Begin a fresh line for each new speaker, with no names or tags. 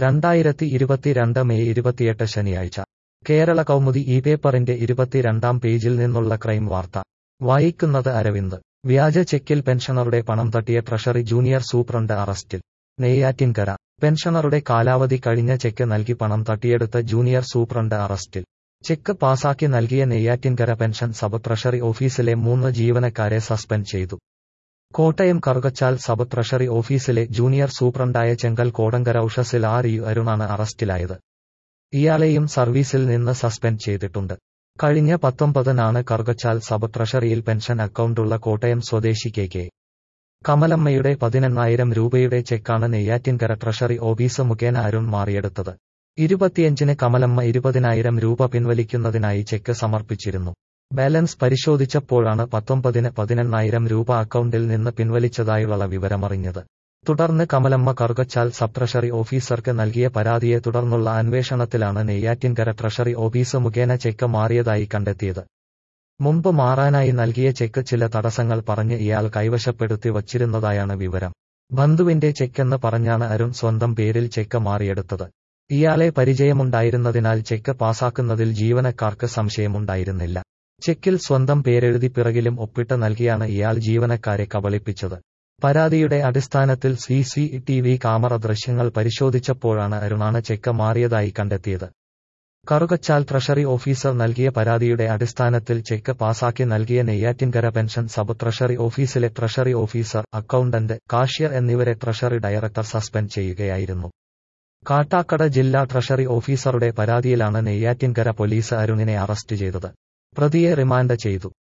രണ്ടായിരത്തി ഇരുപത്തിരണ്ട് മെയ് ഇരുപത്തിയെട്ട് ശനിയാഴ്ച കേരള കൗമുദി ഈ പേപ്പറിന്റെ ഇരുപത്തിരണ്ടാം പേജിൽ നിന്നുള്ള ക്രൈം വാർത്ത വായിക്കുന്നത് അരവിന്ദ് വ്യാജ ചെക്കിൽ പെൻഷനറുടെ പണം തട്ടിയ ട്രഷറി ജൂനിയർ സൂപ്രണ്ട് അറസ്റ്റിൽ നെയ്യാറ്റിൻകര പെൻഷനറുടെ കാലാവധി കഴിഞ്ഞ ചെക്ക് നൽകി പണം തട്ടിയെടുത്ത ജൂനിയർ സൂപ്രണ്ട് അറസ്റ്റിൽ ചെക്ക് പാസാക്കി നൽകിയ നെയ്യാറ്റിൻകര പെൻഷൻ സബ് ട്രഷറി ഓഫീസിലെ മൂന്ന് ജീവനക്കാരെ സസ്പെൻഡ് ചെയ്തു കോട്ടയം കറുകച്ചാൽ സബ് ട്രഷറി ഓഫീസിലെ ജൂനിയർ സൂപ്രണ്ടായ ചെങ്കൽ കോടങ്കര ഉഷസിൽ ആർ യു അരുണാണ് അറസ്റ്റിലായത് ഇയാളെയും സർവീസിൽ നിന്ന് സസ്പെൻഡ് ചെയ്തിട്ടുണ്ട് കഴിഞ്ഞ പത്തൊമ്പതിനാണ് കറുകച്ചാൽ സബ് ട്രഷറിയിൽ പെൻഷൻ അക്കൗണ്ടുള്ള കോട്ടയം സ്വദേശി കെ കെ കമലമ്മയുടെ പതിനെണ്ണായിരം രൂപയുടെ ചെക്കാണ് നെയ്യാറ്റിൻകര ട്രഷറി ഓഫീസ് മുഖേന അരുൺ മാറിയെടുത്തത് ഇരുപത്തിയഞ്ചിന് കമലമ്മ ഇരുപതിനായിരം രൂപ പിൻവലിക്കുന്നതിനായി ചെക്ക് സമർപ്പിച്ചിരുന്നു ബാലൻസ് പരിശോധിച്ചപ്പോഴാണ് പത്തൊമ്പതിന് പതിനെണ്ണായിരം രൂപ അക്കൗണ്ടിൽ നിന്ന് പിൻവലിച്ചതായുള്ള വിവരമറിഞ്ഞത് തുടർന്ന് കമലമ്മ കറുകച്ചാൽ സബ് ട്രഷറി ഓഫീസർക്ക് നൽകിയ പരാതിയെ തുടർന്നുള്ള അന്വേഷണത്തിലാണ് നെയ്യാറ്റിൻകര ട്രഷറി ഓഫീസ് മുഖേന ചെക്ക് മാറിയതായി കണ്ടെത്തിയത് മുമ്പ് മാറാനായി നൽകിയ ചെക്ക് ചില തടസ്സങ്ങൾ പറഞ്ഞ് ഇയാൾ കൈവശപ്പെടുത്തി വച്ചിരുന്നതായാണ് വിവരം ബന്ധുവിന്റെ ചെക്കെന്ന് പറഞ്ഞാണ് അരുൺ സ്വന്തം പേരിൽ ചെക്ക് മാറിയെടുത്തത് ഇയാളെ പരിചയമുണ്ടായിരുന്നതിനാൽ ചെക്ക് പാസാക്കുന്നതിൽ ജീവനക്കാർക്ക് സംശയമുണ്ടായിരുന്നില്ല ചെക്കിൽ സ്വന്തം പേരെഴുതി പിറകിലും ഒപ്പിട്ട് നൽകിയാണ് ഇയാൾ ജീവനക്കാരെ കബളിപ്പിച്ചത് പരാതിയുടെ അടിസ്ഥാനത്തിൽ C C T V camera ദൃശ്യങ്ങൾ പരിശോധിച്ചപ്പോഴാണ് അരുണാണ് ചെക്ക് മാറിയതായി കണ്ടെത്തിയത് കറുകച്ചാൽ ട്രഷറി ഓഫീസർ നൽകിയ പരാതിയുടെ അടിസ്ഥാനത്തിൽ ചെക്ക് പാസാക്കി നൽകിയ നെയ്യാറ്റിൻകര പെൻഷൻ സബ് ട്രഷറി ഓഫീസിലെ ട്രഷറി ഓഫീസർ അക്കൗണ്ടന്റ് കാഷ്യർ എന്നിവരെ ട്രഷറി ഡയറക്ടർ സസ്പെൻഡ് ചെയ്യുകയായിരുന്നു കാട്ടാക്കട ജില്ലാ ട്രഷറി ഓഫീസറുടെ പരാതിയിലാണ് നെയ്യാറ്റിൻകര പോലീസ് അരുണിനെ അറസ്റ്റ് ചെയ്തത് പ്രതിയെ റിമാൻഡ് ചെയ്തു